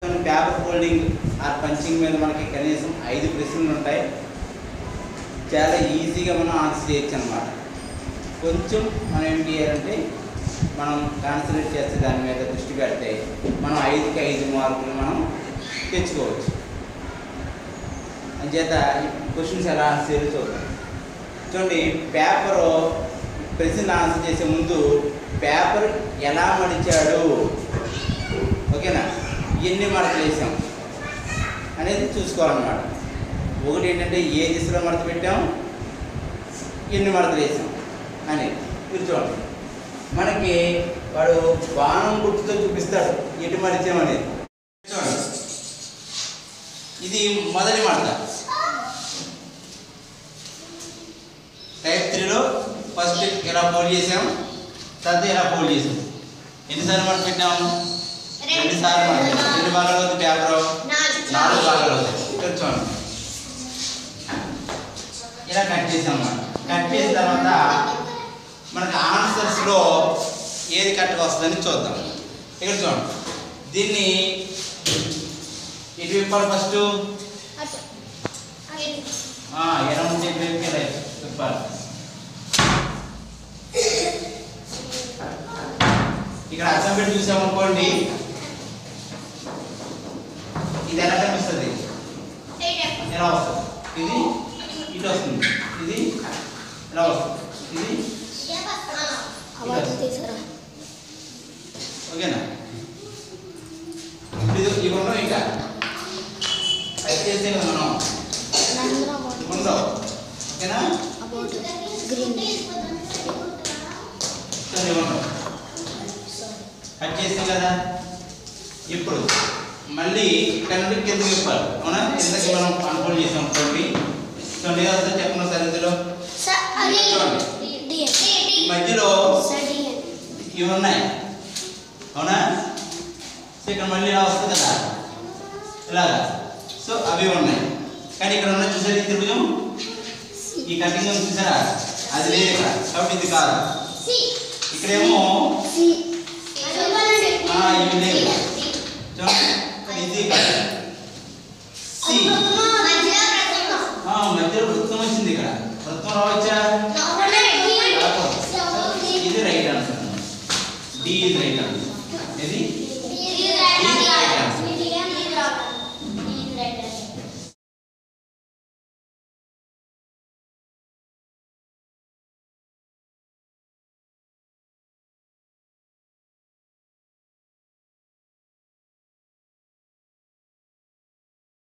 paper folding ఆ punching మీద మనకి కనీసం ఐదు ప్రశ్నలు ఉంటాయి చాలా ఈజీగా మనం ఆన్సర్ చేయొచ్చు అనమాట కొంచెం మనం ఏం చేయాలంటే మనం కాన్సన్ట్రేట్ చేస్తే దాని మీద దృష్టి పెడితే మనం ఐదుకి ఐదు మార్కులు మనం తెచ్చుకోవచ్చు అంచేత ఈ క్వశ్చన్స్ ఎలా ఆన్సర్ చేయాలో చూద్దాం చూడండి పేపర్ ప్రశ్న ఆన్సర్ చేసే ముందు పేపర్ ఎలా మడిచాడు ఓకేనా ఎన్ని మడతలు వేసాం అనేది చూసుకోవాలన్నమాట ఒకటి ఏంటంటే ఏ దిశలో మడత పెట్టాం ఎన్ని మడతలు వేసాం అనేది మీరు చూడండి మనకి వాడు బాణం గుర్తుతో చూపిస్తాడు ఎటు మడిచాం అనేది చూడండి ఇది మొదటి మడత టైప్ త్రీలో ఫస్ట్ ఎలా ఫోల్డ్ చేసాం తర్వాత ఎలా ఫోల్డ్ చేసాం ఎన్నిసార్లు మడత పెట్టాము రెండు సార్లు మడత పెట్టాం ఎన్ని భాగాలు అవుతుంది పేపర్ నాలుగు భాగాలు అవుతాయి ఇక్కడ చూడండి ఇలా కట్ చేసాం అన్నమాట కట్ చేసిన తర్వాత మనకి ఆన్సర్స్లో ఏది కరెక్ట్గా వస్తుందని చూద్దాం ఇక్కడ చూడండి దీన్ని ఎటు విప్పాలి ఫస్ట్ ఎడం చేతి వైపుకి రైట్ విప్పాలి ఇక్కడ అర్థం పెట్టి చూసామనుకోండి ఇది ఎలా కనిపిస్తుంది ఎలా వస్తుంది ఇది ఇటు వస్తుంది ఇది ఎలా వస్తుంది ఇది ఓకేనా ఇప్పుడు ఇది ఇవి ఉన్నాం ఇంకా అది చేస్తే కదా మనం ఉండవు ఓకేనా సరే ఉండవు కట్ చేసాం కదా ఇప్పుడు మళ్ళీ ఇక్కడ నుండి కిందకి విప్పాలి అవునా కిందకి మనం అన్ఫోల్డ్ చేసాం అనుకోండి చూడండి ఏదో వస్తుంది చెప్పండి సార్ ఇందులో ఈ మధ్యలో ఇవి ఉన్నాయి అవునా సో ఇక్కడ మళ్ళీ ఇలా వస్తుంది కదా ఇలాగా సో అవి ఉన్నాయి కానీ ఇక్కడ ఉన్న చూసారు ఈ త్రిభుజం ఈ కటింగ్ ఉంది చూసారా అది లేదు ఇక్కడ కాబట్టి ఇది కాదు ఇక్కడేమో ఆ, ఇవి లేవు చూడండి ఇది కాదు సి ఆ, మధ్యలో వృత్తం వచ్చింది ఇక్కడ వృత్తం రావచ్చా ఇది రైట్ ఆన్సర్ డి ఇది రైట్ ఆన్సర్ ఇది